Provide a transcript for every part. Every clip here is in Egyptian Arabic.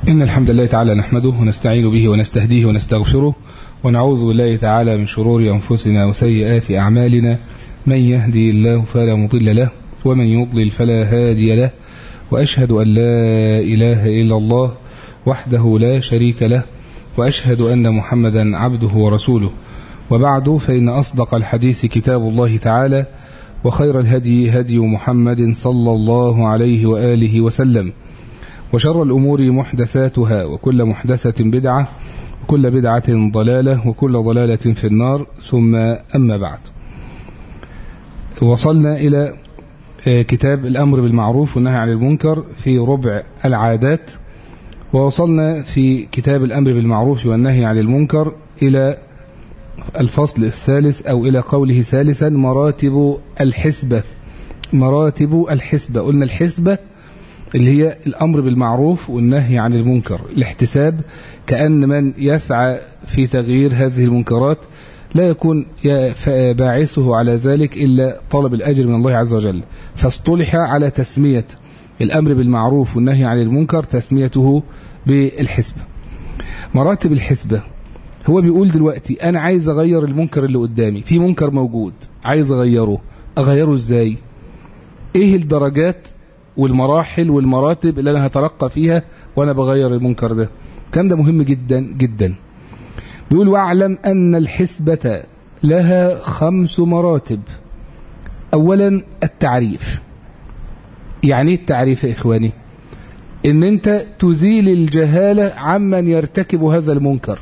إن الحمد لله تعالى نحمده ونستعين به ونستهديه ونستغفره ونعوذ بالله تعالى من شرور أنفسنا وسيئات أعمالنا من يهدي الله فلا مضل له ومن يضلل فلا هادي له وأشهد أن لا إله إلا الله وحده لا شريك له وأشهد أن محمدا عبده ورسوله وبعد فإن أصدق الحديث كتاب الله تعالى وخير الهدي هدي محمد صلى الله عليه وآله وسلم وشر الأمور محدثاتها وكل محدثة بدعة وكل بدعة ضلالة وكل ضلالة في النار ثم أما بعد وصلنا إلى كتاب الأمر بالمعروف والنهي عن المنكر في ربع العادات ووصلنا في كتاب الأمر بالمعروف والنهي عن المنكر إلى الفصل الثالث أو إلى قوله ثالثا مراتب الحسبة مراتب الحسبة قلنا الحسبة اللي هي الأمر بالمعروف والنهي عن المنكر الاحتساب كأن من يسعى في تغيير هذه المنكرات لا يكون باعثه على ذلك إلا طلب الأجر من الله عز وجل فاصطلح على تسمية الأمر بالمعروف والنهي عن المنكر تسميته بالحسبة مراتب الحسبة هو بيقول دلوقتي أنا عايز أغير المنكر اللي قدامي في منكر موجود عايز أغيره أغيره إزاي إيه الدرجات والمراحل والمراتب اللي أنا هترقى فيها وأنا بغير المنكر ده كان ده مهم جدا جدا بيقول واعلم أن الحسبة لها خمس مراتب أولا التعريف يعني التعريف يا إخواني إن أنت تزيل الجهالة عمن يرتكب هذا المنكر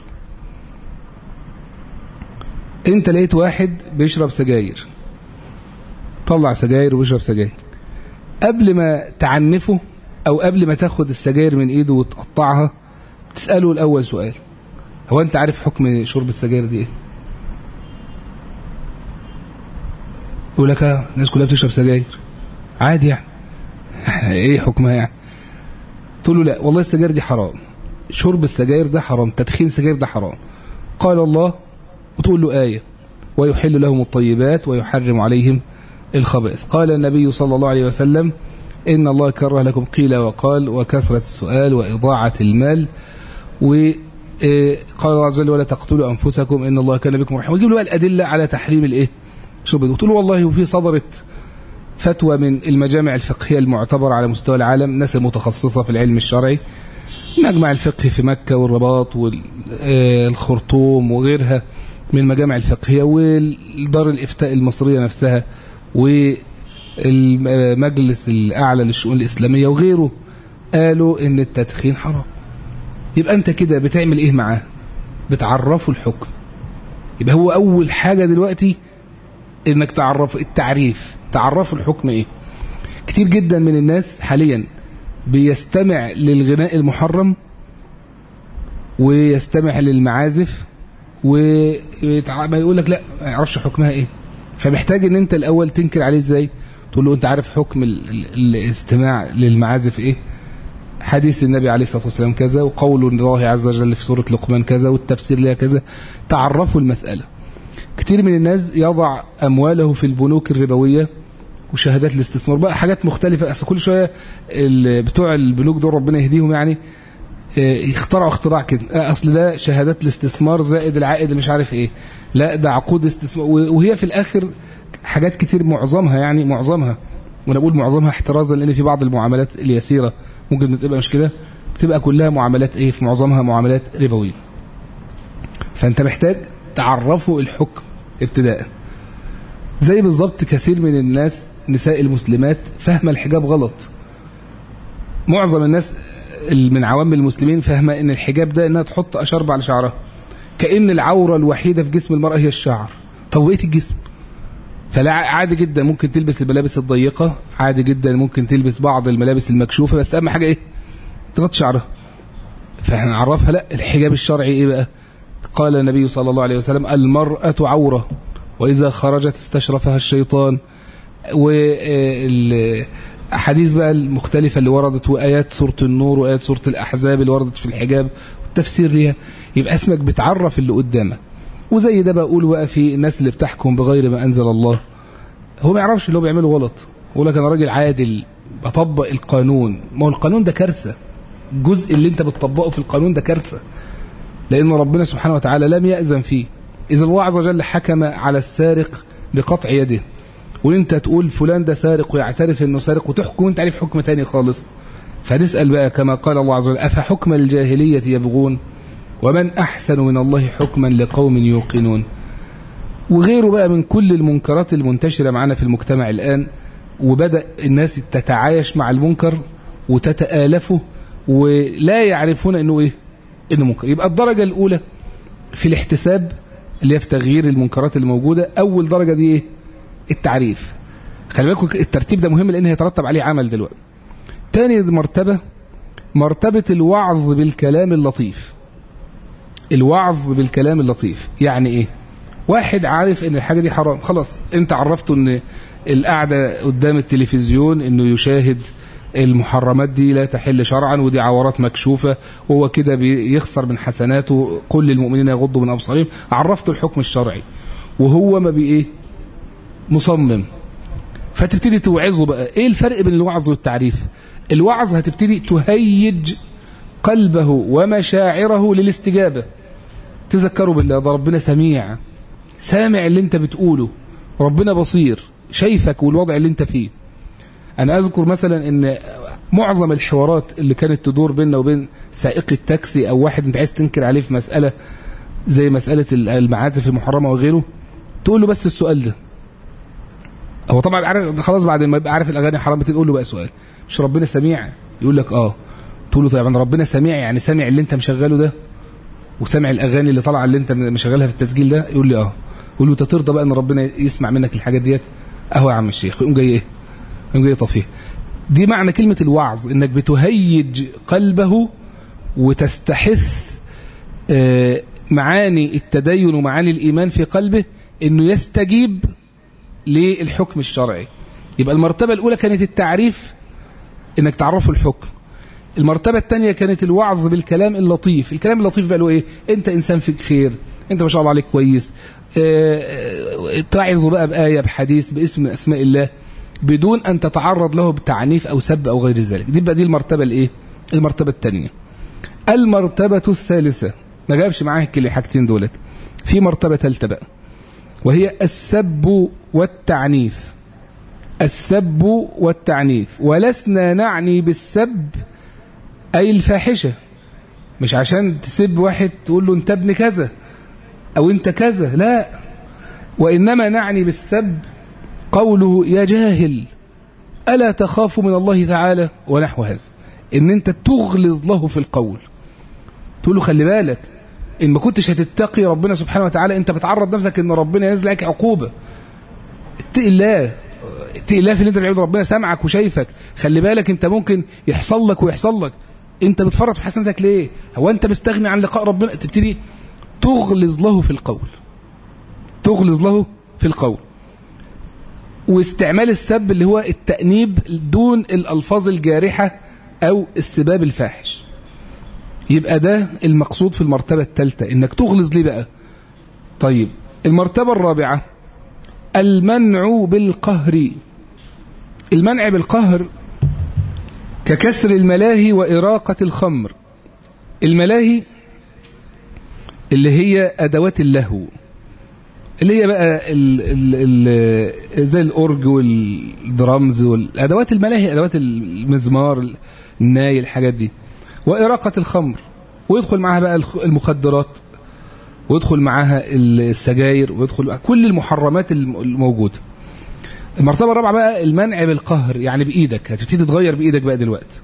أنت لقيت واحد بيشرب سجاير طلع سجاير وبيشرب سجاير قبل ما تعنفه أو قبل ما تاخد السجاير من إيده وتقطعها تسأله الأول سؤال هو أنت عارف حكم شرب السجاير دي إيه؟ يقول لك الناس كلها بتشرب سجاير عادي يعني إيه حكمها يعني تقول له لا والله السجاير دي حرام شرب السجاير ده حرام تدخين السجاير ده حرام قال الله وتقول له آية ويحل لهم الطيبات ويحرم عليهم الخبائث قال النبي صلى الله عليه وسلم إن الله كره لكم قيل وقال وكثرة السؤال وإضاعة المال وقال الله عز وجل ولا تقتلوا أنفسكم إن الله كان بكم رحيما ويجيب له الأدلة على تحريم الإيه شرب قلت له والله وفي صدرت فتوى من المجامع الفقهية المعتبرة على مستوى العالم ناس المتخصصة في العلم الشرعي مجمع الفقه في مكة والرباط والخرطوم وغيرها من المجامع الفقهية والدار الإفتاء المصرية نفسها والمجلس الأعلى للشؤون الإسلامية وغيره قالوا إن التدخين حرام يبقى أنت كده بتعمل إيه معاه بتعرفه الحكم يبقى هو أول حاجة دلوقتي إنك تعرف التعريف تعرفه الحكم إيه كتير جدا من الناس حاليا بيستمع للغناء المحرم ويستمع للمعازف وما يقول لك لا ما يعرفش حكمها ايه فمحتاج ان انت الاول تنكر عليه ازاي تقول له انت عارف حكم الاستماع للمعازف ايه حديث النبي عليه الصلاه والسلام كذا وقول الله عز وجل في سوره لقمان كذا والتفسير لها كذا تعرفوا المساله كتير من الناس يضع امواله في البنوك الربويه وشهادات الاستثمار بقى حاجات مختلفه اصل كل شويه بتوع البنوك دول ربنا يهديهم يعني يخترعوا اختراع كده اصل ده شهادات الاستثمار زائد العائد اللي مش عارف ايه لا ده عقود استثمار وهي في الاخر حاجات كتير معظمها يعني معظمها وانا بقول معظمها احترازا لان في بعض المعاملات اليسيره ممكن تبقى مش كده بتبقى كلها معاملات ايه في معظمها معاملات ربويه فانت محتاج تعرفه الحكم ابتداء زي بالظبط كثير من الناس نساء المسلمات فاهمه الحجاب غلط معظم الناس من عوام المسلمين فاهمه ان الحجاب ده انها تحط اشرب على شعرها كأن العورة الوحيدة في جسم المرأة هي الشعر طب بقيه الجسم فلا عادي جدا ممكن تلبس الملابس الضيقة عادي جدا ممكن تلبس بعض الملابس المكشوفة بس أهم حاجة إيه تغطي شعرها فاحنا نعرفها لا الحجاب الشرعي إيه بقى قال النبي صلى الله عليه وسلم المرأة عورة وإذا خرجت استشرفها الشيطان والأحاديث بقى المختلفة اللي وردت وآيات سورة النور وآيات سورة الأحزاب اللي وردت في الحجاب والتفسير ليها يبقى اسمك بتعرف اللي قدامك وزي ده بقول بقى في الناس اللي بتحكم بغير ما أنزل الله هو ما يعرفش اللي هو بيعمله غلط يقول لك أنا راجل عادل بطبق القانون ما هو القانون ده كارثة الجزء اللي انت بتطبقه في القانون ده كارثة لأن ربنا سبحانه وتعالى لم يأذن فيه إذا الله عز وجل حكم على السارق بقطع يده وانت تقول فلان ده سارق ويعترف انه سارق وتحكم انت عليه بحكم تاني خالص فنسأل بقى كما قال الله عز وجل أفحكم الجاهلية يبغون ومن أحسن من الله حكما لقوم يوقنون وغيره بقى من كل المنكرات المنتشرة معنا في المجتمع الآن وبدأ الناس تتعايش مع المنكر وتتآلفه ولا يعرفون انه ايه انه منكر يبقى الدرجة الاولى في الاحتساب اللي هي في تغيير المنكرات الموجودة اول درجة دي ايه التعريف خلي بالكم الترتيب ده مهم لان هيترتب عليه عمل دلوقتي تاني مرتبة مرتبة الوعظ بالكلام اللطيف الوعظ بالكلام اللطيف يعني ايه واحد عارف ان الحاجة دي حرام خلاص انت عرفته ان القعدة قدام التلفزيون انه يشاهد المحرمات دي لا تحل شرعا ودي عورات مكشوفة وهو كده بيخسر من حسناته كل المؤمنين يغضوا من أبصارهم عرفته الحكم الشرعي وهو ما بي ايه مصمم فتبتدي توعظه بقى ايه الفرق بين الوعظ والتعريف الوعظ هتبتدي تهيج قلبه ومشاعره للاستجابة تذكروا بالله ده ربنا سميع سامع اللي انت بتقوله ربنا بصير شايفك والوضع اللي انت فيه انا اذكر مثلا ان معظم الحوارات اللي كانت تدور بيننا وبين سائق التاكسي او واحد انت عايز تنكر عليه في مسألة زي مسألة المعازف المحرمة وغيره تقول له بس السؤال ده هو طبعا عارف خلاص بعد ما يبقى عارف الاغاني حرام بتقول له بقى سؤال مش ربنا سميع يقول لك اه تقول له طيب ربنا سميع يعني سامع اللي انت مشغله ده وسامع الاغاني اللي طالعه اللي انت مشغلها في التسجيل ده يقول لي اه يقول له انت ترضى بقى ان ربنا يسمع منك الحاجات ديت اهو يا عم الشيخ يقوم جاي ايه يقوم جاي طفيه دي معنى كلمة الوعظ انك بتهيج قلبه وتستحث معاني التدين ومعاني الإيمان في قلبه انه يستجيب للحكم الشرعي يبقى المرتبة الأولى كانت التعريف انك تعرفه الحكم المرتبة الثانية كانت الوعظ بالكلام اللطيف الكلام اللطيف بقى له ايه انت انسان فيك خير انت ما شاء الله عليك كويس اه تعظه بقى بآية بحديث باسم اسماء الله بدون ان تتعرض له بتعنيف او سب او غير ذلك دي بقى دي المرتبة الايه المرتبة الثانية المرتبة الثالثة ما جابش معاها الحاجتين دولت في مرتبة ثالثة بقى وهي السب والتعنيف السب والتعنيف ولسنا نعني بالسب أي الفاحشة مش عشان تسب واحد تقول له انت ابن كذا أو انت كذا لا وإنما نعني بالسب قوله يا جاهل ألا تخاف من الله تعالى ونحو هذا إن أنت تغلظ له في القول تقول له خلي بالك إن ما كنتش هتتقي ربنا سبحانه وتعالى أنت بتعرض نفسك إن ربنا ينزل عليك عقوبة اتقي الله اتقي الله في اللي أنت بتعمله ربنا سامعك وشايفك خلي بالك أنت ممكن يحصل لك ويحصل لك أنت بتفرط في حسناتك ليه هو أنت مستغني عن لقاء ربنا تبتدي تغلظ له في القول تغلظ له في القول واستعمال السب اللي هو التأنيب دون الألفاظ الجارحة أو السباب الفاحش يبقى ده المقصود في المرتبة الثالثة إنك تغلظ ليه بقى طيب المرتبة الرابعة المنع بالقهر المنع بالقهر ككسر الملاهي وإراقة الخمر الملاهي اللي هي أدوات اللهو اللي هي بقى ال ال ال زي الأورج والدرامز والأدوات الملاهي أدوات المزمار الناي الحاجات دي وإراقة الخمر ويدخل معاها بقى المخدرات ويدخل معاها السجاير ويدخل كل المحرمات الموجودة المرتبة الرابعة بقى المنع بالقهر يعني بإيدك هتبتدي تغير بإيدك بقى دلوقتي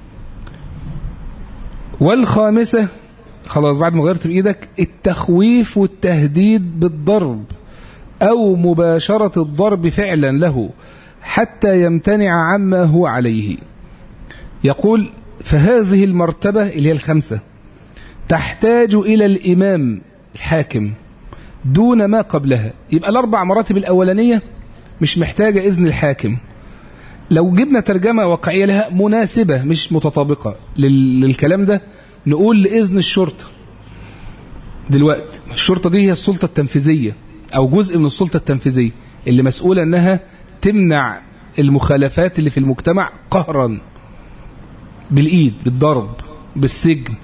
والخامسة خلاص بعد ما غيرت بإيدك التخويف والتهديد بالضرب أو مباشرة الضرب فعلا له حتى يمتنع عما هو عليه يقول فهذه المرتبة اللي هي الخمسة تحتاج إلى الإمام الحاكم دون ما قبلها يبقى الأربع مراتب الأولانية مش محتاجة إذن الحاكم لو جبنا ترجمة واقعية لها مناسبة مش متطابقة للكلام ده نقول لإذن الشرطة دلوقتي الشرطة دي هي السلطة التنفيذية أو جزء من السلطة التنفيذية اللي مسؤولة أنها تمنع المخالفات اللي في المجتمع قهرا بالإيد بالضرب بالسجن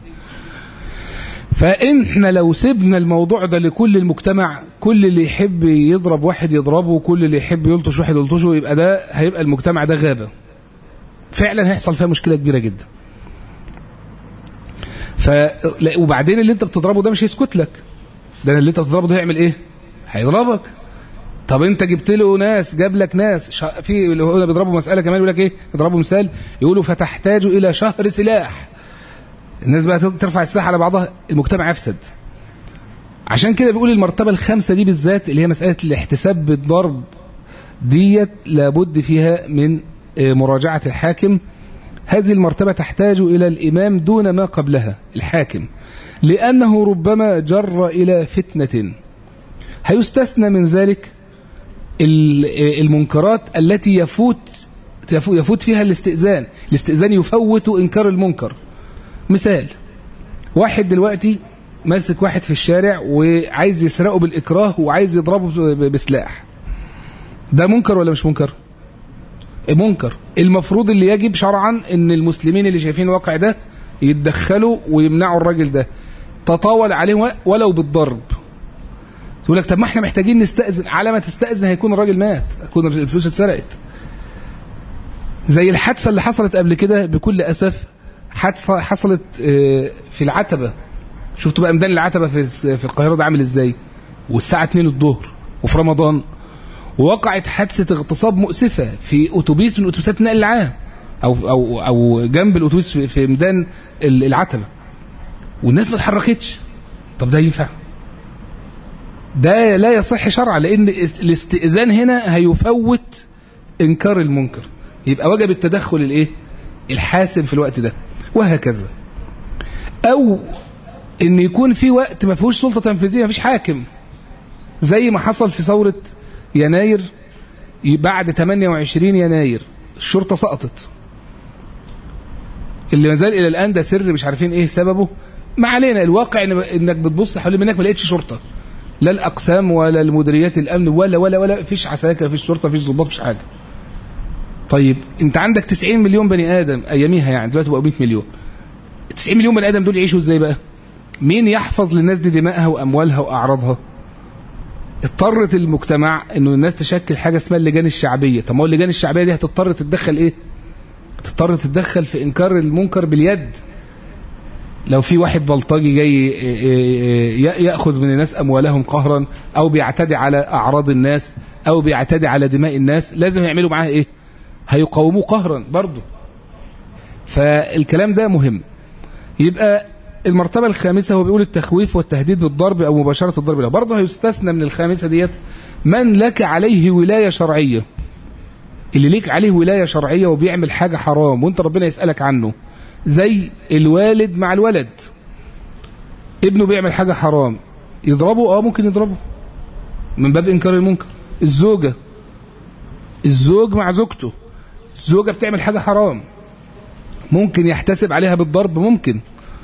فإحنا لو سيبنا الموضوع ده لكل المجتمع كل اللي يحب يضرب واحد يضربه كل اللي يحب يلطش واحد يلطشه يبقى ده هيبقى المجتمع ده غابة فعلا هيحصل فيها مشكلة كبيرة جدا ف وبعدين اللي انت بتضربه ده مش هيسكت لك ده اللي انت بتضربه ده هيعمل ايه هيضربك طب انت جبت له ناس جاب لك ناس شا... في اللي هو بيضربوا مساله كمان يقول لك ايه يضربوا مثال يقولوا فتحتاج الى شهر سلاح الناس بقى ترفع السلاح على بعضها المجتمع يفسد عشان كده بيقول المرتبه الخامسه دي بالذات اللي هي مساله الاحتساب بالضرب ديت لابد فيها من مراجعه الحاكم هذه المرتبه تحتاج الى الامام دون ما قبلها الحاكم لانه ربما جر الى فتنه هيستثنى من ذلك المنكرات التي يفوت يفوت فيها الاستئذان الاستئذان يفوت إنكار المنكر مثال واحد دلوقتي ماسك واحد في الشارع وعايز يسرقه بالإكراه وعايز يضربه بسلاح ده منكر ولا مش منكر منكر المفروض اللي يجب شرعا ان المسلمين اللي شايفين الواقع ده يتدخلوا ويمنعوا الراجل ده تطاول عليه ولو بالضرب يقول لك طب ما احنا محتاجين نستأذن على ما تستأذن هيكون الراجل مات هيكون الفلوس اتسرقت زي الحادثة اللي حصلت قبل كده بكل أسف حادثة حصلت في العتبة شفتوا بقى ميدان العتبة في في القاهرة ده عامل ازاي والساعة 2 الظهر وفي رمضان ووقعت حادثة اغتصاب مؤسفة في أتوبيس من أتوبيسات النقل العام أو أو أو جنب الأتوبيس في, في ميدان العتبة والناس ما اتحركتش طب ده ينفع؟ ده لا يصح شرعا لان الاستئذان هنا هيفوت انكار المنكر يبقى وجب التدخل الايه الحاسم في الوقت ده وهكذا او ان يكون في وقت ما فيهوش سلطه تنفيذيه ما فيش حاكم زي ما حصل في ثوره يناير بعد 28 يناير الشرطه سقطت اللي ما زال الى الان ده سر مش عارفين ايه سببه ما علينا الواقع انك بتبص حوالين منك ما لقيتش شرطه لا الاقسام ولا المديريات الامن ولا ولا ولا فيش عساكر فيش شرطه فيش ضباط فيش حاجه طيب انت عندك 90 مليون بني ادم اياميها يعني دلوقتي بقوا 100 مليون 90 مليون بني ادم دول يعيشوا ازاي بقى مين يحفظ للناس دي دمائها واموالها واعراضها اضطرت المجتمع انه الناس تشكل حاجه اسمها اللجان الشعبيه طب ما هو اللجان الشعبيه دي هتضطر تتدخل ايه تضطر تتدخل في انكار المنكر باليد لو في واحد بلطجي جاي ياخذ من الناس اموالهم قهرا او بيعتدي على اعراض الناس او بيعتدي على دماء الناس لازم يعملوا معاه ايه هيقاوموه قهرا برضه فالكلام ده مهم يبقى المرتبة الخامسة هو بيقول التخويف والتهديد بالضرب أو مباشرة الضرب له برضه هيستثنى من الخامسة ديت من لك عليه ولاية شرعية اللي ليك عليه ولاية شرعية وبيعمل حاجة حرام وانت ربنا يسألك عنه زي الوالد مع الولد ابنه بيعمل حاجة حرام يضربه اه ممكن يضربه من باب انكار المنكر الزوجة الزوج مع زوجته الزوجة بتعمل حاجة حرام ممكن يحتسب عليها بالضرب ممكن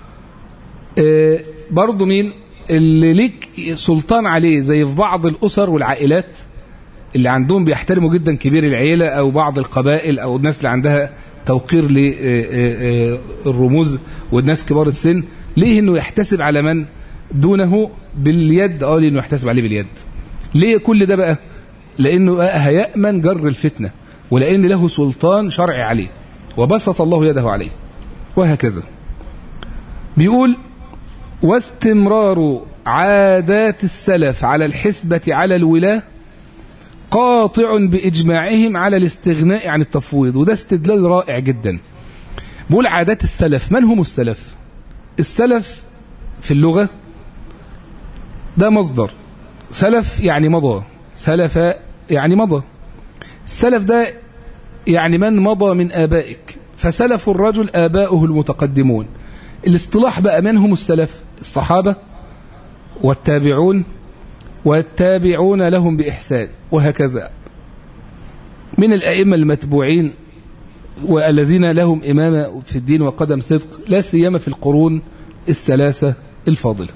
آه برضه مين اللي ليك سلطان عليه زي في بعض الأسر والعائلات اللي عندهم بيحترموا جدا كبير العيلة أو بعض القبائل أو الناس اللي عندها توقير للرموز والناس كبار السن ليه انه يحتسب على من دونه باليد اه لانه يحتسب عليه باليد ليه كل ده بقى لانه هيأمن جر الفتنة ولان له سلطان شرعي عليه وبسط الله يده عليه وهكذا بيقول واستمرار عادات السلف على الحسبة على الولاة قاطع بإجماعهم على الاستغناء عن التفويض وده استدلال رائع جدا بقول عادات السلف من هم السلف السلف في اللغة ده مصدر سلف يعني مضى سلف يعني مضى السلف ده يعني من مضى من آبائك فسلف الرجل آباؤه المتقدمون الاصطلاح بقى من هم السلف الصحابة والتابعون والتابعون لهم بإحسان وهكذا من الأئمة المتبوعين والذين لهم إمامة في الدين وقدم صدق لا سيما في القرون الثلاثة الفاضلة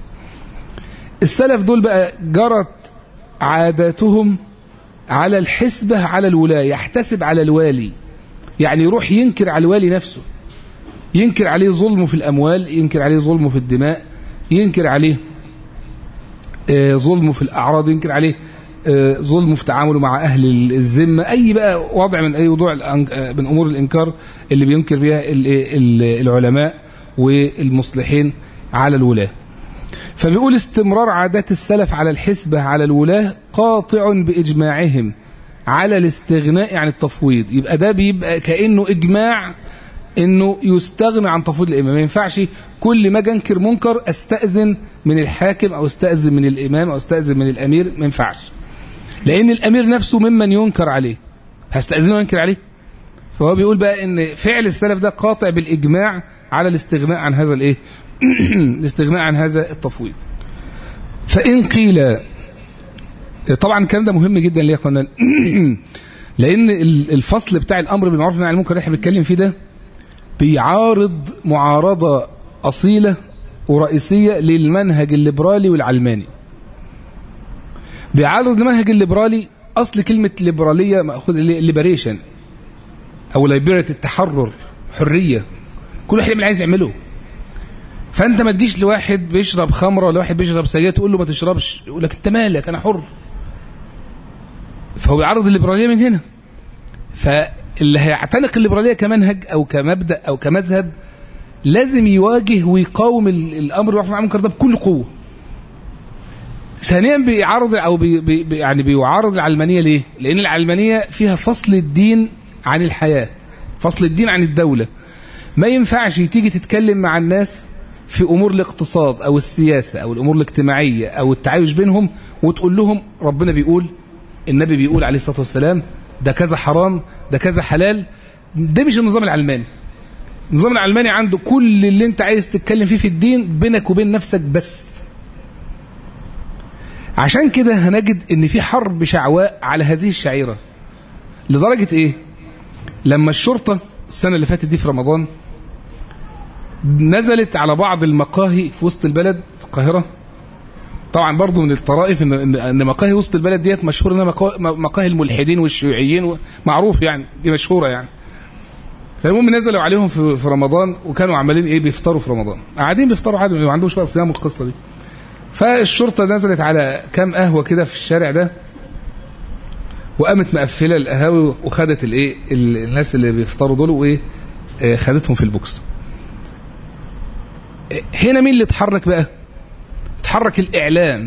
السلف دول بقى جرت عاداتهم على الحسبة على الولاية يحتسب على الوالي يعني يروح ينكر على الوالي نفسه ينكر عليه ظلمه في الأموال ينكر عليه ظلمه في الدماء ينكر عليه آه، ظلمه في الأعراض ينكر عليه آه، ظلمه في تعامله مع أهل الذمة أي بقى وضع من أي وضوع الأن- آه، من أمور الإنكار اللي بينكر بها ال- ال- العلماء والمصلحين على الولاة فبيقول استمرار عادات السلف على الحسبة على الولاة قاطع بإجماعهم على الاستغناء عن التفويض يبقى ده بيبقى كأنه إجماع انه يستغنى عن تفويض الامام ما ينفعش كل ما اجي انكر منكر استاذن من الحاكم او استاذن من الامام او استاذن من الامير ما ينفعش لان الامير نفسه ممن ينكر عليه هستاذنه وينكر عليه فهو بيقول بقى ان فعل السلف ده قاطع بالاجماع على الاستغناء عن هذا الايه الاستغناء عن هذا التفويض فان قيل طبعا الكلام ده مهم جدا ليه يا اخوانا لان ال- الفصل بتاع الامر بالمعروف والنهي عن المنكر اللي احنا بنتكلم فيه ده بيعارض معارضه اصيله ورئيسيه للمنهج الليبرالي والعلماني بيعارض المنهج الليبرالي اصل كلمه ليبراليه ماخوذ ليبريشن او ليبرت التحرر حريه كل واحد يعمل اللي عايز يعمله فانت ما تجيش لواحد بيشرب خمره ولا واحد بيشرب سجاير تقول له ما تشربش يقول لك انت مالك انا حر فهو بيعرض الليبراليه من هنا فاللي هيعتنق الليبراليه كمنهج او كمبدا او كمذهب لازم يواجه ويقاوم ال- الامر بالمعروف والنهي عن المنكر ده بكل قوه ثانيا بيعارض او بي بي بي- يعني بيعارض العلمانيه ليه؟ لان العلمانيه فيها فصل الدين عن الحياه فصل الدين عن الدوله ما ينفعش تيجي تتكلم مع الناس في امور الاقتصاد او السياسه او الامور الاجتماعيه او التعايش بينهم وتقول لهم ربنا بيقول النبي بيقول عليه الصلاه والسلام ده كذا حرام ده كذا حلال ده مش النظام العلماني النظام العلماني عنده كل اللي انت عايز تتكلم فيه في الدين بينك وبين نفسك بس عشان كده هنجد ان في حرب شعواء على هذه الشعيره لدرجه ايه لما الشرطه السنه اللي فاتت دي في رمضان نزلت على بعض المقاهي في وسط البلد في القاهره طبعا برضو من الطرائف ان ان إن مقاهي وسط البلد ديت مشهوره انها مقا- مقاهي الملحدين والشيوعيين معروف يعني دي مشهوره يعني فالمهم نزلوا عليهم في في رمضان وكانوا عمالين ايه بيفطروا في رمضان قاعدين بيفطروا عادي ما عندهمش بقى صيام والقصه دي فالشرطه نزلت على كام قهوه كده في الشارع ده وقامت مقفله القهاوي وخدت الايه ال- الناس اللي بيفطروا دول وايه آه، خدتهم في البوكس آه، هنا مين اللي اتحرك بقى اتحرك الاعلام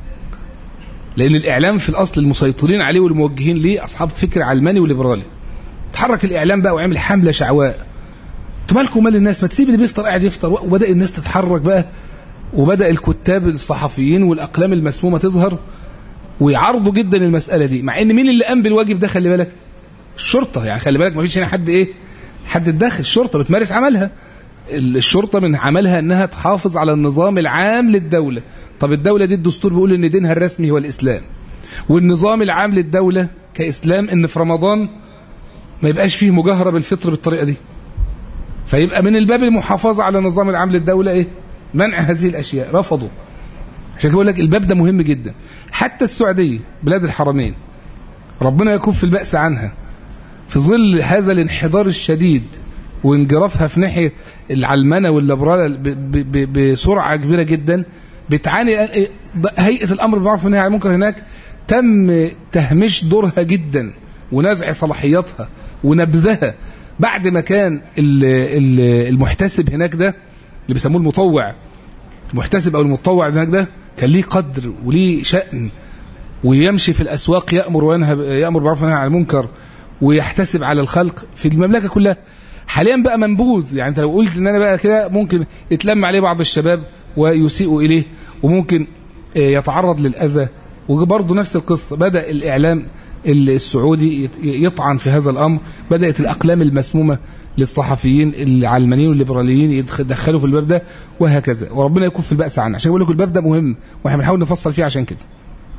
لان الاعلام في الاصل المسيطرين عليه والموجهين ليه اصحاب فكر علماني وليبرالي اتحرك الاعلام بقى وعمل حمله شعواء انتوا مالكم مال الناس ما تسيب اللي بيفطر قاعد يفطر وبدا الناس تتحرك بقى وبدا الكتاب الصحفيين والاقلام المسمومه تظهر ويعارضوا جدا المساله دي مع ان مين اللي قام بالواجب ده خلي بالك الشرطه يعني خلي بالك ما فيش هنا حد ايه حد اتدخل الشرطه بتمارس عملها ال- الشرطه من عملها انها تحافظ على النظام العام للدوله طب الدوله دي الدستور بيقول ان دينها الرسمي هو الاسلام والنظام العام للدوله كاسلام ان في رمضان ما يبقاش فيه مجاهره بالفطر بالطريقه دي فيبقى من الباب المحافظه على النظام العام للدوله ايه منع هذه الاشياء رفضوا عشان كده بقول لك الباب ده مهم جدا حتى السعوديه بلاد الحرمين ربنا يكف البأس عنها في ظل هذا الانحدار الشديد وانجرافها في ناحيه العلمنه والليبرال ب- ب- ب- بسرعه كبيره جدا بتعاني هيئه الامر بالمعروف والنهي عن المنكر هناك تم تهميش دورها جدا ونزع صلاحياتها ونبذها بعد ما كان ال- ال- المحتسب هناك ده اللي بيسموه المطوع المحتسب او المتطوع هناك ده كان ليه قدر وليه شأن ويمشي في الاسواق يامر وينهى يامر بالمعروف وينهى عن المنكر ويحتسب على الخلق في المملكه كلها حاليا بقى منبوذ يعني انت لو قلت ان انا بقى كده ممكن يتلم عليه بعض الشباب ويسيئوا اليه وممكن آه، يتعرض للاذى وبرضه نفس القصه بدا الاعلام السعودي يت- يطعن في هذا الامر بدات الاقلام المسمومه للصحفيين العلمانيين والليبراليين يدخ- يدخلوا في الباب ده وهكذا وربنا يكون في البأس عنه عشان بقول لكم الباب ده مهم واحنا بنحاول نفصل فيه عشان كده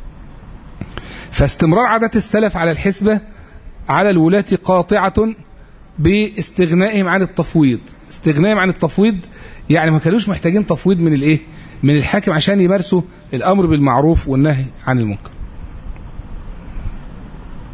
فاستمرار عادات السلف على الحسبة على الولاة قاطعة باستغنائهم عن التفويض استغنائهم عن التفويض يعني ما كانوش محتاجين تفويض من الايه من الحاكم عشان يمارسوا الامر بالمعروف والنهي عن المنكر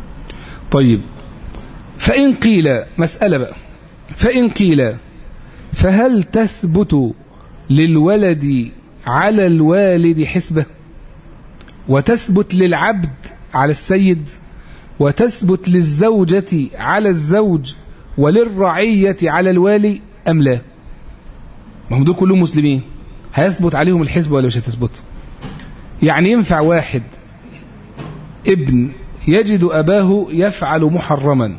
طيب فإن قيل مسألة بقى فإن قيل فهل تثبت للولد على الوالد حسبة وتثبت للعبد على السيد وتثبت للزوجة على الزوج وللرعية على الوالي أم لا ما هم دول كلهم مسلمين هيثبت عليهم الحسبة ولا مش هتثبت يعني ينفع واحد ابن يجد أباه يفعل محرما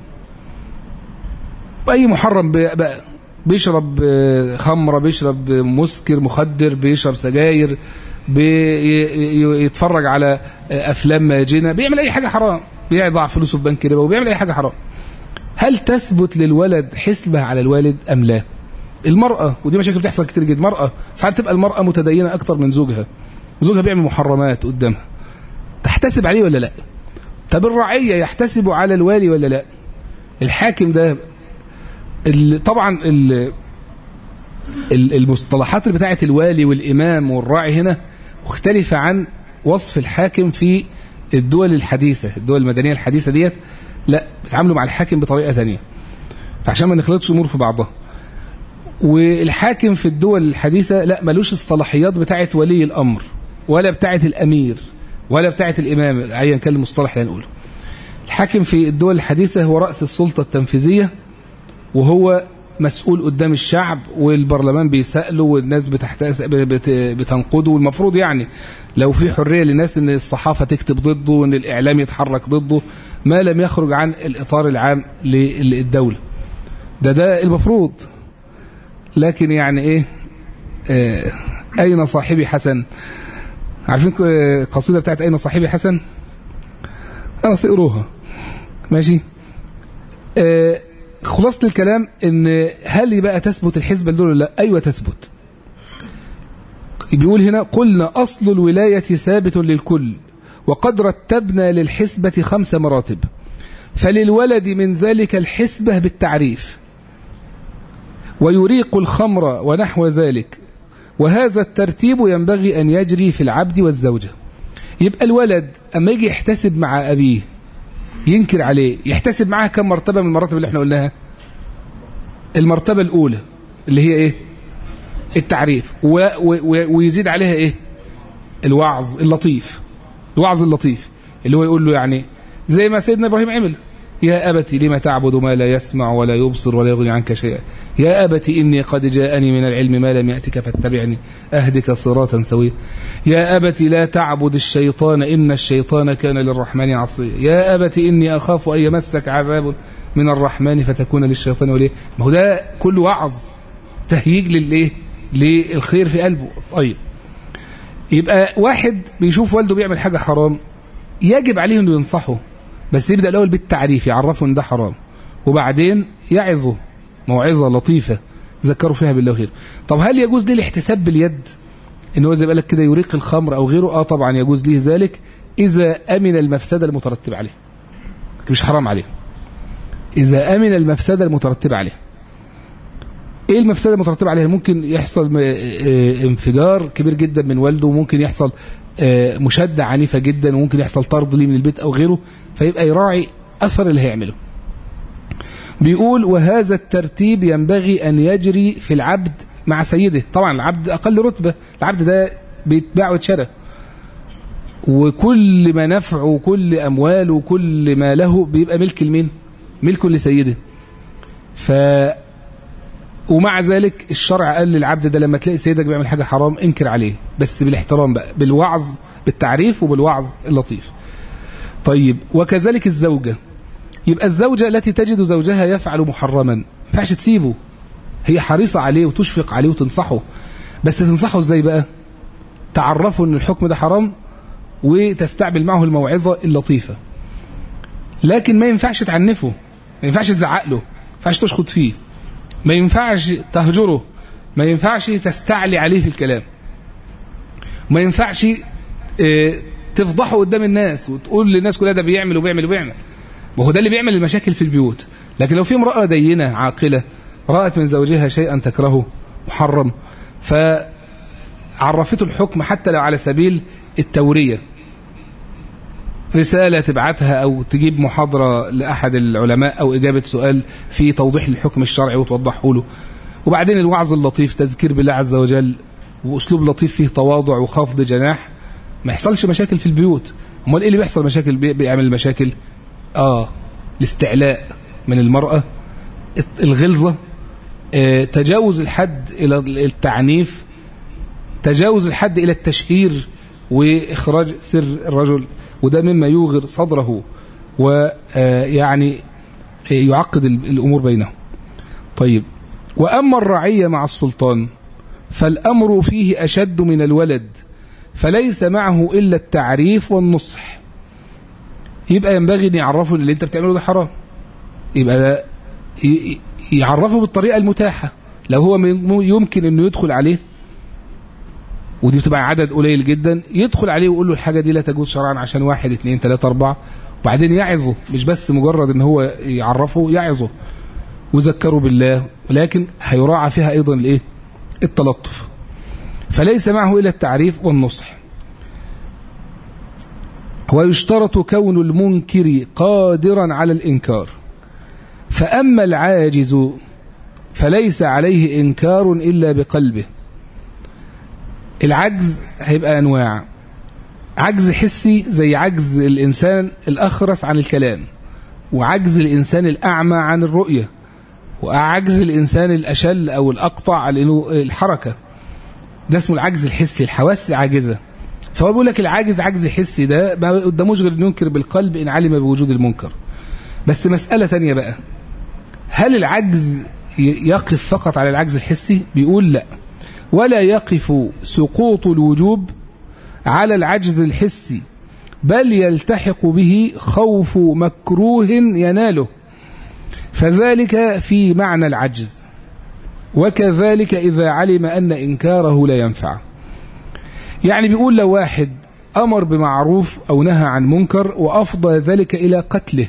أي محرم بقى بيشرب خمرة بيشرب مسكر مخدر بيشرب سجاير بيتفرج على أفلام ماجنة بيعمل أي حاجة حرام بيضع فلوسه في بنك ربا وبيعمل أي حاجة حرام هل تثبت للولد حسبة على الوالد أم لا المرأة ودي مشاكل بتحصل كتير جدا مرأة ساعات تبقى المرأة متدينة أكتر من زوجها زوجها بيعمل محرمات قدامها تحتسب عليه ولا لا طب الرعية يحتسب على الوالي ولا لا الحاكم ده طبعا المصطلحات اللي بتاعت الوالي والإمام والراعي هنا مختلفة عن وصف الحاكم في الدول الحديثة الدول المدنية الحديثة ديت لا بيتعاملوا مع الحاكم بطريقة ثانية فعشان ما نخلطش أمور في بعضها والحاكم في الدول الحديثة لا ملوش الصلاحيات بتاعت ولي الأمر ولا بتاعت الأمير ولا بتاعت الإمام أيا كان المصطلح اللي هنقوله الحاكم في الدول الحديثة هو رأس السلطة التنفيذية وهو مسؤول قدام الشعب والبرلمان بيسأله والناس بتحتاس بتنقده والمفروض يعني لو في حرية للناس ان الصحافة تكتب ضده وان الإعلام يتحرك ضده ما لم يخرج عن الإطار العام للدولة ده ده المفروض لكن يعني ايه آه أين صاحبي حسن عارفين القصيدة بتاعت أين صاحبي حسن خلاص اقروها ماشي آه خلاصة الكلام ان هل بقى تثبت الحزب دول ولا لا ايوه تثبت بيقول هنا قلنا اصل الولاية ثابت للكل وقد رتبنا للحسبة خمس مراتب فللولد من ذلك الحسبة بالتعريف ويريق الخمر ونحو ذلك وهذا الترتيب ينبغي أن يجري في العبد والزوجة يبقى الولد أما يجي يحتسب مع أبيه ينكر عليه يحتسب معاه كم مرتبة من المراتب اللي احنا قلناها المرتبة الأولى اللي هي ايه التعريف و و و ويزيد عليها ايه الوعظ اللطيف الوعظ اللطيف اللي هو يقول له يعني زي ما سيدنا إبراهيم عمل يا أبت لما تعبد ما لا يسمع ولا يبصر ولا يغني عنك شيئا يا أبت إني قد جاءني من العلم ما لم يأتك فاتبعني أهدك صراطا سويا يا أبت لا تعبد الشيطان إن الشيطان كان للرحمن عصيا يا أبت إني أخاف أن يمسك عذاب من الرحمن فتكون للشيطان وليه ما هو ده كل وعظ تهييج للإيه للخير في قلبه طيب يبقى واحد بيشوف والده بيعمل حاجة حرام يجب عليه انه ينصحه بس يبدأ الأول بالتعريف يعرفه ان ده حرام وبعدين يعظه موعظة لطيفة ذكروا فيها بالله خير طب هل يجوز ليه الاحتساب باليد ان هو زي ما لك كده يريق الخمر او غيره اه طبعا يجوز ليه ذلك اذا امن المفسدة المترتبة عليه مش حرام عليه اذا امن المفسدة المترتبة عليه ايه المفسدة المترتبة عليها ممكن يحصل انفجار كبير جدا من والده وممكن يحصل مشادة عنيفة جدا وممكن يحصل طرد ليه من البيت او غيره فيبقى يراعي اثر اللي هيعمله بيقول وهذا الترتيب ينبغي ان يجري في العبد مع سيده طبعا العبد اقل رتبة العبد ده بيتباع ويتشرى وكل ما نفعه وكل امواله وكل ما له بيبقى ملك لمين ملك لسيده ف ومع ذلك الشرع قال للعبد ده لما تلاقي سيدك بيعمل حاجة حرام انكر عليه بس بالاحترام بقى بالوعظ بالتعريف وبالوعظ اللطيف طيب وكذلك الزوجة يبقى الزوجة التي تجد زوجها يفعل محرما ما ينفعش تسيبه هي حريصة عليه وتشفق عليه وتنصحه بس تنصحه ازاي بقى تعرفه ان الحكم ده حرام وتستعمل معه الموعظة اللطيفة لكن ما ينفعش تعنفه ما ينفعش تزعق له ما ينفعش تشخط فيه ما ينفعش تهجره ما ينفعش تستعلي عليه في الكلام ما ينفعش اه تفضحه قدام الناس وتقول للناس كلها ده بيعمل وبيعمل وبيعمل وهو ده اللي بيعمل المشاكل في البيوت لكن لو في امرأة دينة عاقلة رأت من زوجها شيئا تكرهه محرم فعرفته الحكم حتى لو على سبيل التورية رسالة تبعتها أو تجيب محاضرة لأحد العلماء أو إجابة سؤال في توضيح الحكم الشرعي وتوضحه له وبعدين الوعظ اللطيف تذكير بالله عز وجل وأسلوب لطيف فيه تواضع وخفض جناح ما يحصلش مشاكل في البيوت امال ايه اللي بيحصل مشاكل بي- بيعمل مشاكل اه الاستعلاء من المرأة الغلظة آه، تجاوز الحد إلى التعنيف تجاوز الحد إلى التشهير وإخراج سر الرجل وده مما يوغر صدره ويعني يعقد ال- الأمور بينهم طيب وأما الرعية مع السلطان فالأمر فيه أشد من الولد فليس معه إلا التعريف والنصح يبقى ينبغي أن يعرفه اللي أنت بتعمله ده حرام يبقى ده ي- ي- يعرفه بالطريقة المتاحة لو هو من- يمكن أنه يدخل عليه ودي بتبقى عدد قليل جدا يدخل عليه ويقول له الحاجة دي لا تجوز شرعا عشان واحد اتنين تلاتة أربعة وبعدين يعظه مش بس مجرد ان هو يعرفه يعظه ويذكره بالله ولكن هيراعى فيها أيضا الايه التلطف فليس معه إلا التعريف والنصح ويشترط كون المنكر قادرا على الإنكار فأما العاجز فليس عليه إنكار إلا بقلبه العجز هيبقى أنواع عجز حسي زي عجز الإنسان الأخرس عن الكلام وعجز الإنسان الأعمى عن الرؤية وعجز الإنسان الأشل أو الأقطع عن الحركة ده اسمه العجز الحسي الحواس عاجزة فهو بيقول لك العاجز عجز حسي ده ما قداموش غير انه ينكر بالقلب إن علم بوجود المنكر بس مسألة تانية بقى هل العجز يقف فقط على العجز الحسي بيقول لا ولا يقف سقوط الوجوب على العجز الحسي بل يلتحق به خوف مكروه يناله فذلك في معنى العجز وكذلك إذا علم أن إنكاره لا ينفع يعني بيقول لو واحد أمر بمعروف أو نهى عن منكر وأفضى ذلك إلى قتله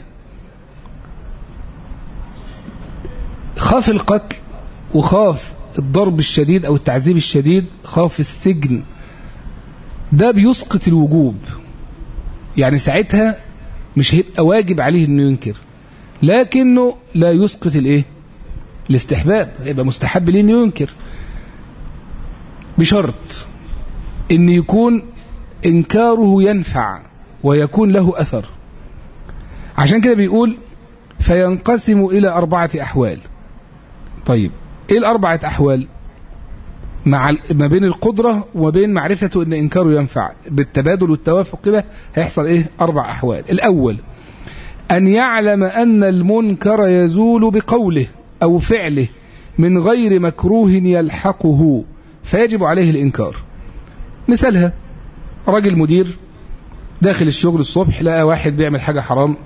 خاف القتل وخاف الضرب الشديد أو التعذيب الشديد خاف السجن ده بيسقط الوجوب يعني ساعتها مش هيبقى واجب عليه انه ينكر لكنه لا يسقط الايه الاستحباب هيبقى مستحب ليه انه ينكر بشرط ان يكون انكاره ينفع ويكون له اثر عشان كده بيقول فينقسم الى اربعه احوال طيب ايه الاربعه احوال مع ما بين القدرة وما بين معرفته ان انكاره ينفع بالتبادل والتوافق كده هيحصل ايه اربع احوال الاول ان يعلم ان المنكر يزول بقوله او فعله من غير مكروه يلحقه فيجب عليه الانكار مثالها راجل مدير داخل الشغل الصبح لقى واحد بيعمل حاجة حرام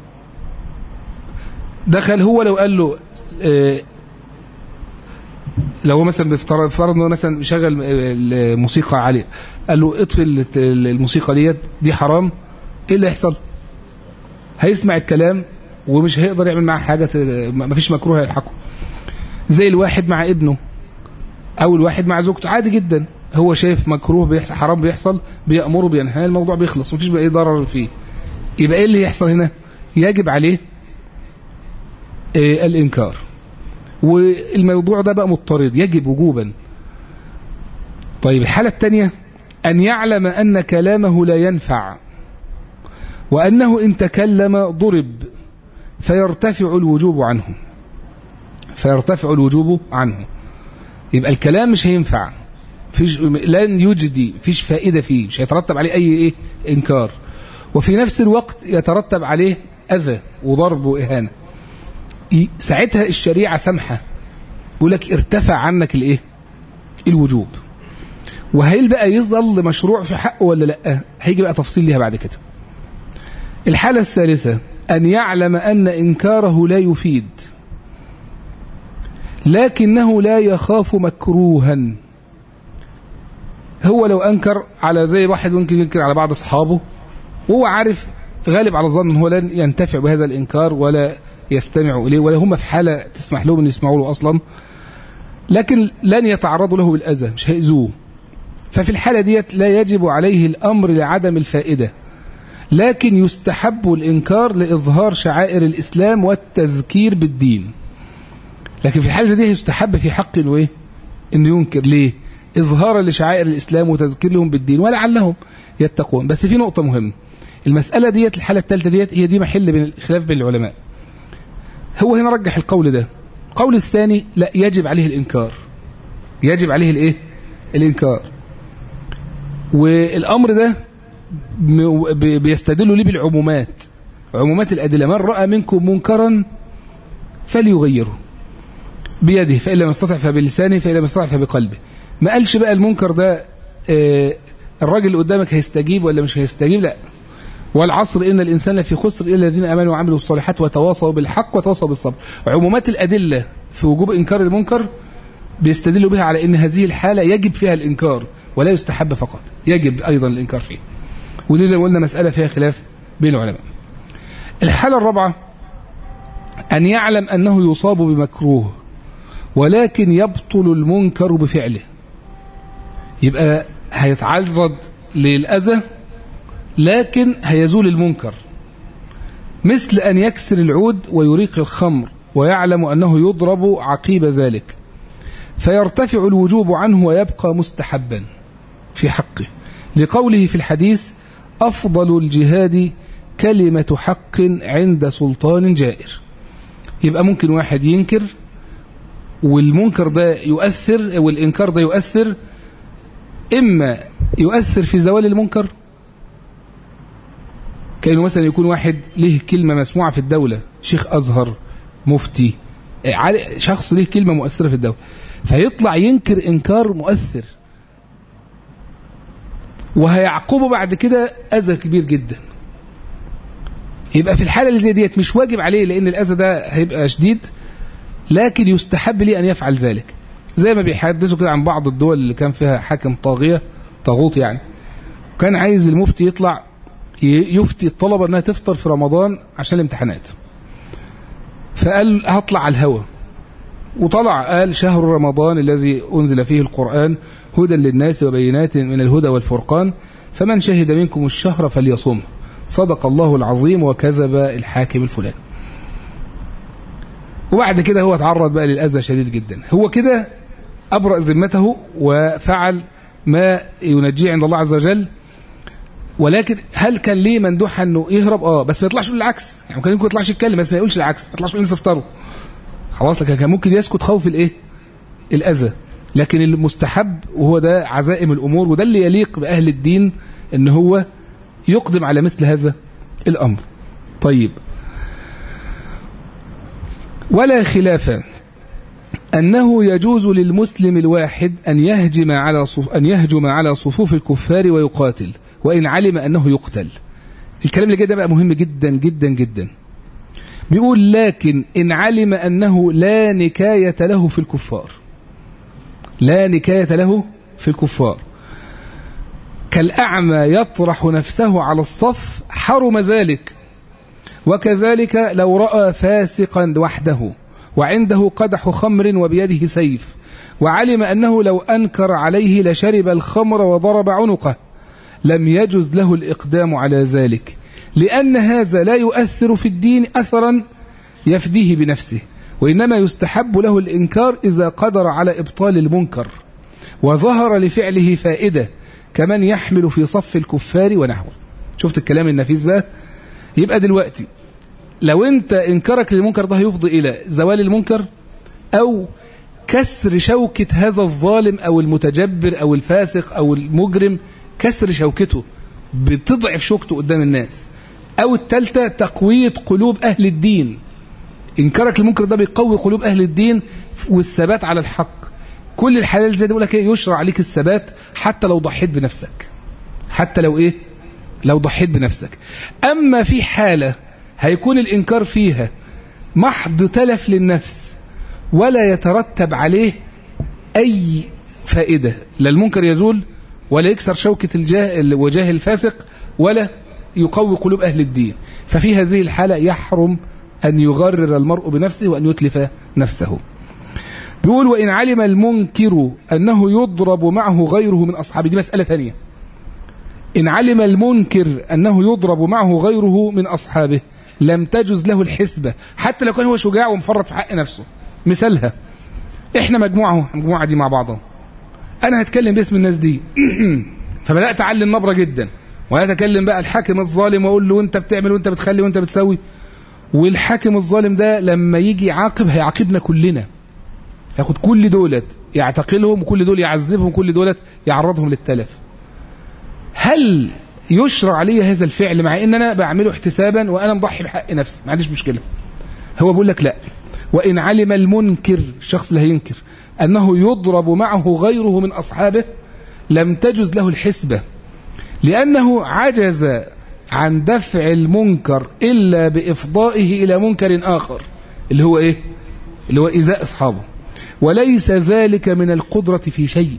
دخل هو لو قال له اه لو هو مثلا بيفترض افترض انه مثلا بيشغل الموسيقى عاليه قال له اطفي الموسيقى ديت دي حرام ايه اللي هيحصل هيسمع الكلام ومش هيقدر يعمل معاه حاجه ما فيش مكروه هيلحقه زي الواحد مع ابنه او الواحد مع زوجته عادي جدا هو شايف مكروه بيحصل حرام بيحصل بيأمره بينهاه الموضوع بيخلص مفيش بقى اي ضرر فيه يبقى ايه اللي يحصل هنا يجب عليه إيه الانكار والموضوع ده بقى مضطرد يجب وجوبا طيب الحالة الثانية أن يعلم أن كلامه لا ينفع وأنه إن تكلم ضرب فيرتفع الوجوب عنه فيرتفع الوجوب عنه يبقى الكلام مش هينفع فيش لن يجدي فيش فائدة فيه مش هيترتب عليه أي إيه إنكار وفي نفس الوقت يترتب عليه أذى وضرب وإهانة ساعتها الشريعة سامحة بيقول لك ارتفع عنك الايه الوجوب وهل بقى يظل مشروع في حقه ولا لا هيجي بقى تفصيل ليها بعد كده الحالة الثالثة أن يعلم أن إنكاره لا يفيد لكنه لا يخاف مكروها هو لو أنكر على زي واحد ممكن ينكر على بعض أصحابه وهو عارف غالب على الظن هو لن ينتفع بهذا الإنكار ولا يستمعوا إليه ولا هم في حالة تسمح لهم أن يسمعوا له أصلا لكن لن يتعرضوا له بالأذى مش هيأذوه ففي الحالة ديت لا يجب عليه الأمر لعدم الفائدة لكن يستحب الإنكار لإظهار شعائر الإسلام والتذكير بالدين لكن في الحالة دي يستحب في حق إنه إيه انه ينكر ليه اظهارا لشعائر الاسلام وتذكير لهم بالدين ولعلهم يتقون بس في نقطه مهمه المساله ديت الحاله الثالثه ديت هي دي محل بين الخلاف بين العلماء هو هنا رجح القول ده القول الثاني لا يجب عليه الانكار يجب عليه الايه الانكار والامر ده بيستدلوا ليه بالعمومات عمومات الادله من راى منكم منكرا فليغيره بيده فإن لم يستطع فبلسانه فإن لم يستطع فبقلبه ما قالش بقى المنكر ده آه الراجل اللي قدامك هيستجيب ولا مش هيستجيب لا والعصر إن الإنسان لفي خسر إلا الذين آمنوا وعملوا الصالحات وتواصوا بالحق وتواصوا بالصبر عمومات الأدلة في وجوب إنكار المنكر بيستدلوا بها على أن هذه الحالة يجب فيها الإنكار ولا يستحب فقط يجب أيضا الإنكار فيه ودي زي ما قلنا مسألة فيها خلاف بين العلماء الحالة الرابعة أن يعلم أنه يصاب بمكروه ولكن يبطل المنكر بفعله يبقى هيتعرض للأذى لكن هيزول المنكر مثل أن يكسر العود ويريق الخمر ويعلم أنه يضرب عقيب ذلك فيرتفع الوجوب عنه ويبقى مستحبا في حقه لقوله في الحديث أفضل الجهاد كلمة حق عند سلطان جائر يبقى ممكن واحد ينكر والمنكر ده يؤثر والإنكار ده يؤثر إما يؤثر في زوال المنكر كأنه مثلا يكون واحد له كلمة مسموعة في الدولة شيخ أزهر مفتي شخص له كلمة مؤثرة في الدولة فيطلع ينكر إنكار مؤثر وهيعقبه بعد كده أذى كبير جدا يبقى في الحالة اللي زي ديت مش واجب عليه لأن الأذى ده هيبقى شديد لكن يستحب لي أن يفعل ذلك زي ما بيحدثوا كده عن بعض الدول اللي كان فيها حاكم طاغية طاغوت يعني كان عايز المفتي يطلع يفتي الطلبة أنها تفطر في رمضان عشان الامتحانات فقال هطلع على الهوى وطلع قال شهر رمضان الذي أنزل فيه القرآن هدى للناس وبينات من الهدى والفرقان فمن شهد منكم الشهر فليصم صدق الله العظيم وكذب الحاكم الفلاني وبعد كده هو تعرض بقى للأذى شديد جدا هو كده أبرأ ذمته وفعل ما ينجيه عند الله عز وجل ولكن هل كان ليه مندوح انه يهرب اه بس ما يطلعش يقول العكس يعني ممكن يكون يطلعش يتكلم بس ما يقولش العكس ما يطلعش يقول لسه افطروا خلاص لكن كان ممكن يسكت خوف الايه الاذى لكن المستحب وهو ده عزائم الامور وده اللي يليق باهل الدين ان هو يقدم على مثل هذا الامر طيب ولا خلاف أنه يجوز للمسلم الواحد أن يهجم على أن يهجم على صفوف الكفار ويقاتل وإن علم أنه يقتل الكلام اللي جاي ده بقى مهم جدا جدا جدا بيقول لكن إن علم أنه لا نكاية له في الكفار لا نكاية له في الكفار كالأعمى يطرح نفسه على الصف حرم ذلك وكذلك لو رأى فاسقا وحده وعنده قدح خمر وبيده سيف وعلم أنه لو أنكر عليه لشرب الخمر وضرب عنقه لم يجز له الإقدام على ذلك لأن هذا لا يؤثر في الدين أثرا يفديه بنفسه وإنما يستحب له الإنكار إذا قدر على إبطال المنكر وظهر لفعله فائدة كمن يحمل في صف الكفار ونحوه شفت الكلام النفيس بقى يبقى دلوقتي لو انت انكارك للمنكر ده هيفضي الى زوال المنكر او كسر شوكة هذا الظالم او المتجبر او الفاسق او المجرم كسر شوكته بتضعف شوكته قدام الناس او التالتة تقوية قلوب اهل الدين انكارك للمنكر ده بيقوي قلوب اهل الدين والثبات على الحق كل الحلال زي ده بيقول لك ايه يشرع عليك الثبات حتى لو ضحيت بنفسك حتى لو ايه لو ضحيت بنفسك اما في حاله هيكون الإنكار فيها محض تلف للنفس ولا يترتب عليه أي فائدة لا المنكر يزول ولا يكسر شوكة الجاه وجاه الفاسق ولا يقوي قلوب أهل الدين ففي هذه الحالة يحرم أن يغرر المرء بنفسه وأن يتلف نفسه بيقول وإن علم المنكر أنه يضرب معه غيره من أصحابه دي مسألة ثانية إن علم المنكر أنه يضرب معه غيره من أصحابه لم تجز له الحسبة حتى لو كان هو شجاع ومفرط في حق نفسه مثالها احنا مجموعه المجموعه دي مع بعضها انا هتكلم باسم الناس دي فبدات اعلي النبره جدا واتكلم بقى الحاكم الظالم واقول له انت بتعمل وانت بتخلي وانت بتسوي والحاكم الظالم ده لما يجي يعاقب هيعاقبنا كلنا ياخد كل دولت يعتقلهم وكل دول يعذبهم وكل دولت يعرضهم للتلف هل يشرع علي هذا الفعل مع ان انا بعمله احتسابا وانا مضحي بحق نفسي ما عنديش مشكله هو بيقول لك لا وان علم المنكر الشخص اللي هينكر انه يضرب معه غيره من اصحابه لم تجز له الحسبه لانه عجز عن دفع المنكر الا بافضائه الى منكر اخر اللي هو ايه اللي هو ايذاء اصحابه وليس ذلك من القدره في شيء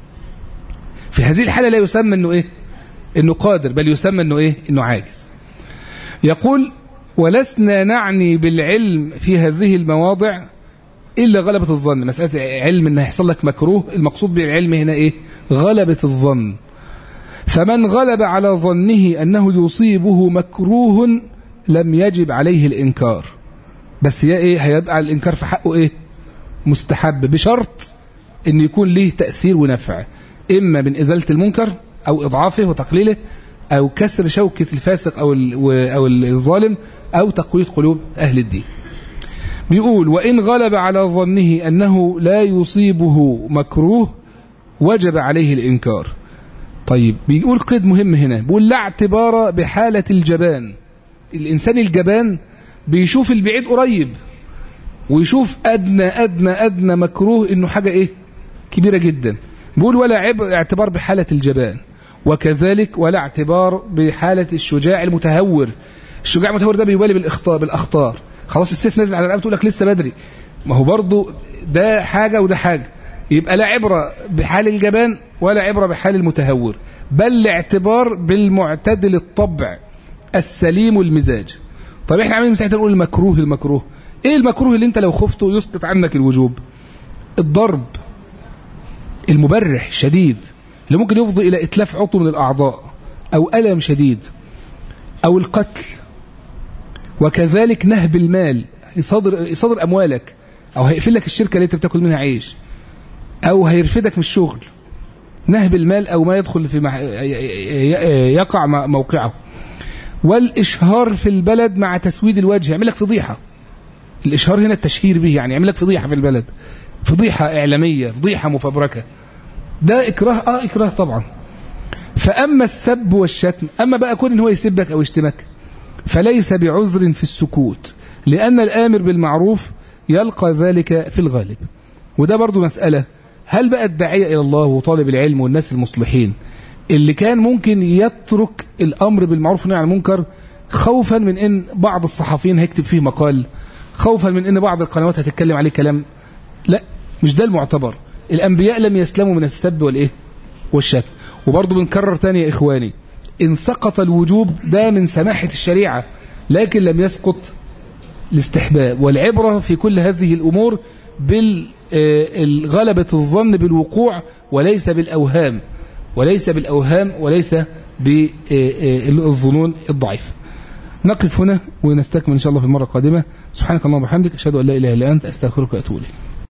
في هذه الحاله لا يسمى انه ايه انه قادر بل يسمى انه ايه انه عاجز يقول ولسنا نعني بالعلم في هذه المواضع الا غلبة الظن مسألة علم ان هيحصل لك مكروه المقصود بالعلم هنا ايه غلبة الظن فمن غلب على ظنه انه يصيبه مكروه لم يجب عليه الانكار بس يا ايه هيبقى الانكار في حقه ايه مستحب بشرط ان يكون ليه تأثير ونفع اما من ازالة المنكر او اضعافه وتقليله او كسر شوكة الفاسق او او الظالم او تقوية قلوب اهل الدين بيقول وان غلب على ظنه انه لا يصيبه مكروه وجب عليه الانكار طيب بيقول قيد مهم هنا بيقول لا اعتبار بحالة الجبان الانسان الجبان بيشوف البعيد قريب ويشوف ادنى ادنى ادنى مكروه انه حاجة ايه كبيرة جدا بيقول ولا عب اعتبار بحالة الجبان وكذلك ولا اعتبار بحالة الشجاع المتهور الشجاع المتهور ده بيبالي بالاخطاء بالاخطار خلاص السيف نازل على رقبته تقول لك لسه بدري ما هو برضه ده حاجة وده حاجة يبقى لا عبرة بحال الجبان ولا عبرة بحال المتهور بل الاعتبار بالمعتدل الطبع السليم المزاج طب احنا عاملين مساحة نقول المكروه المكروه ايه المكروه اللي انت لو خفته يسقط عنك الوجوب الضرب المبرح الشديد اللي ممكن يفضي إلى إتلاف عضو من الأعضاء أو ألم شديد أو القتل وكذلك نهب المال يصادر, يصادر أموالك أو هيقفل لك الشركة اللي أنت بتاكل منها عيش أو هيرفدك من الشغل نهب المال أو ما يدخل في مح... يقع موقعه والإشهار في البلد مع تسويد الوجه يعمل لك فضيحة الإشهار هنا التشهير به يعني يعمل لك فضيحة في البلد فضيحة إعلامية فضيحة مفبركة ده إكراه آه إكراه طبعا فأما السب والشتم أما بقى كون إن هو يسبك أو يشتمك فليس بعذر في السكوت لأن الآمر بالمعروف يلقى ذلك في الغالب وده برضو مسألة هل بقى الداعية إلى الله وطالب العلم والناس المصلحين اللي كان ممكن يترك الأمر بالمعروف والنهي عن المنكر خوفا من إن بعض الصحفيين هيكتب فيه مقال خوفا من إن بعض القنوات هتتكلم عليه كلام لا مش ده المعتبر الأنبياء لم يسلموا من السب والإيه والشتم وبرضه بنكرر تاني يا إخواني إن سقط الوجوب ده من سماحة الشريعة لكن لم يسقط الاستحباب والعبرة في كل هذه الأمور بالغلبة الظن بالوقوع وليس بالأوهام وليس بالأوهام وليس بالظنون الضعيفة نقف هنا ونستكمل إن شاء الله في المرة القادمة سبحانك اللهم وبحمدك أشهد أن لا إله إلا أنت أستغفرك وأتوب إليك